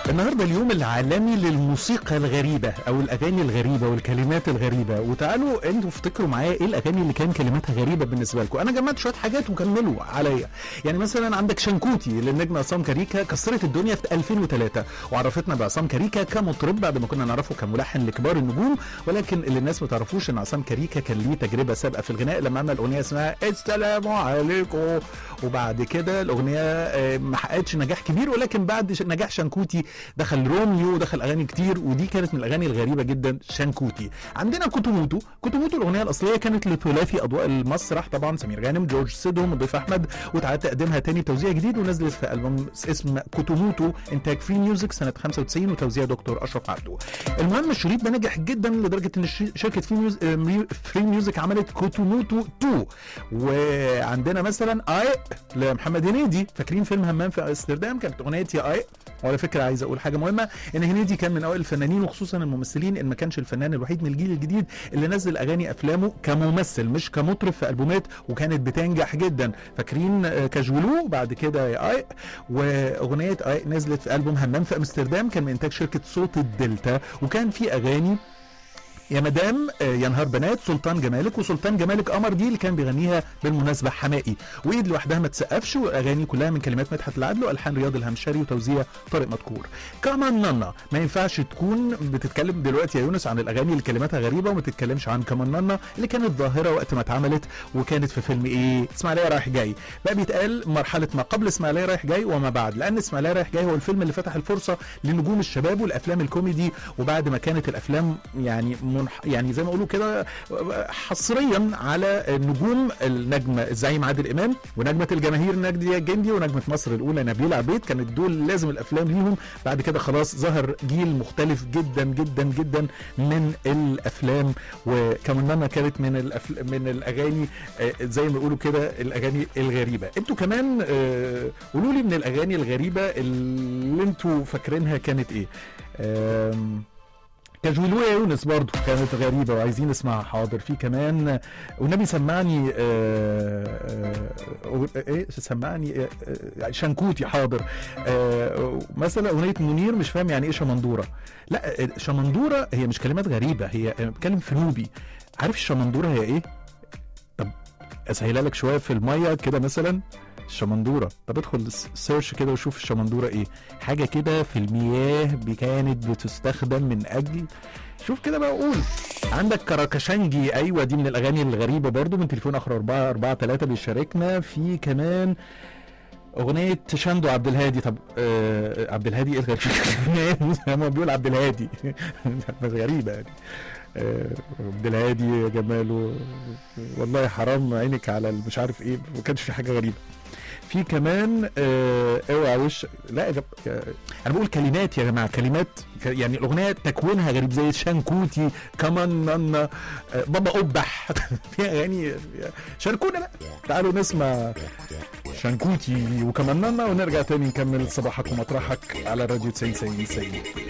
النهارده اليوم العالمي للموسيقى الغريبه او الاغاني الغريبه والكلمات الغريبه وتعالوا انتوا افتكروا معايا ايه الاغاني اللي كان كلماتها غريبه بالنسبه لكم انا جمعت شويه حاجات وكملوا عليا يعني مثلا عندك شنكوتي للنجم عصام كاريكا كسرت الدنيا في 2003 وعرفتنا بعصام كاريكا كمطرب بعد ما كنا نعرفه كملحن لكبار النجوم ولكن اللي الناس ما تعرفوش ان عصام كاريكا كان ليه تجربه سابقه في الغناء لما عمل اغنيه اسمها السلام عليكم وبعد كده الاغنيه آه، ما حققتش نجاح كبير ولكن بعد ش- نجاح شنكوتي دخل روميو دخل اغاني كتير ودي كانت من الاغاني الغريبه جدا شنكوتي عندنا كوتوموتو كوتوموتو الاغنيه الاصليه كانت لثلاثي اضواء المسرح طبعا سمير غانم جورج سيدهم وضيف احمد وتعاد تقديمها تاني بتوزيع جديد ونزلت في البوم اسم كوتوموتو انتاج فري ميوزك سنه 95 وتوزيع دكتور اشرف عبده المهم الشريط ده نجح جدا لدرجه ان الش- شركه فري ميوزك, فري ميوزك عملت كوتوموتو 2 وعندنا مثلا اي لمحمد هنيدي فاكرين فيلم همام في امستردام كانت اغنيه يا اي وعلى فكره عايز اقول حاجه مهمه ان هنيدي كان من اوائل الفنانين وخصوصا الممثلين ان ما كانش الفنان الوحيد من الجيل الجديد اللي نزل اغاني افلامه كممثل مش كمطرب في البومات وكانت بتنجح جدا فاكرين آه، كاجولو بعد كده يا اي واغنيه اي نزلت في البوم همام في امستردام كان من انتاج شركه صوت الدلتا وكان في اغاني يا مدام آه، يا نهار بنات سلطان جمالك وسلطان جمالك قمر دي اللي كان بيغنيها بالمناسبه حمائي وايد لوحدها ما تسقفش واغاني كلها من كلمات مدحت العدل والحان رياض الهمشري وتوزيع طارق مدكور كمان نانا ما ينفعش تكون بتتكلم دلوقتي يا يونس عن الاغاني اللي كلماتها غريبه وما تتكلمش عن كمان نانا اللي كانت ظاهره وقت ما اتعملت وكانت في فيلم ايه اسماعيليه رايح جاي بقى بيتقال مرحله ما قبل اسماعيليه رايح جاي وما بعد لان اسماعيليه رايح جاي هو الفيلم اللي فتح الفرصه لنجوم الشباب والافلام الكوميدي وبعد ما كانت الافلام يعني منح يعني زي ما يقولوا كده حصريا على نجوم النجم الزعيم عادل امام ونجمه الجماهير ناديه الجندي ونجمه مصر الاولى نبيله عبيد كانت دول لازم الافلام ليهم بعد كده خلاص ظهر جيل مختلف جدا جدا جدا من الافلام وكمان كانت من الأفل... من الاغاني آه، زي ما يقولوا كده الاغاني الغريبه انتوا كمان آه، قولوا لي من الاغاني الغريبه اللي انتوا فاكرينها كانت ايه آم، كاجولو يا يونس برضو كانت غريبة وعايزين نسمعها حاضر في كمان والنبي سمعني آه، آه، ايه سمعني آه، آه، شنكوتي حاضر آه، مثلا اغنية منير مش فاهم يعني ايه شمندورة لا آه، شمندورة هي مش كلمات غريبة هي آه، بتكلم في نوبي عارف الشمندورة هي ايه؟ طب اسهلها لك شوية في المية كده مثلا الشمندورة طب ادخل س- سيرش كده وشوف الشمندورة ايه حاجة كده في المياه ب- كانت بتستخدم من اجل شوف كده بقى قول عندك كراكشنجي ايوه دي من الاغاني الغريبة برضو من تليفون اخر 4 4 3 بيشاركنا في كمان اغنية شاندو عبد الهادي طب آه عبد الهادي ايه الغريب هو بيقول عبد الهادي بس غريبة يعني آه، عبد الهادي يا جماله والله حرام عينك على ال- مش عارف ايه ما كانش في حاجه غريبه في كمان آه، اوعى وش لا يا جب... آه، انا بقول كلمات يا جماعه كلمات ك- يعني الاغنيه تكوينها غريب زي شانكوتي كمان نانا آه، بابا قبح في اغاني شاركونا بقى تعالوا نسمع شانكوتي وكمان نانا ونرجع تاني نكمل صباحك ومطرحك على راديو 90 90 90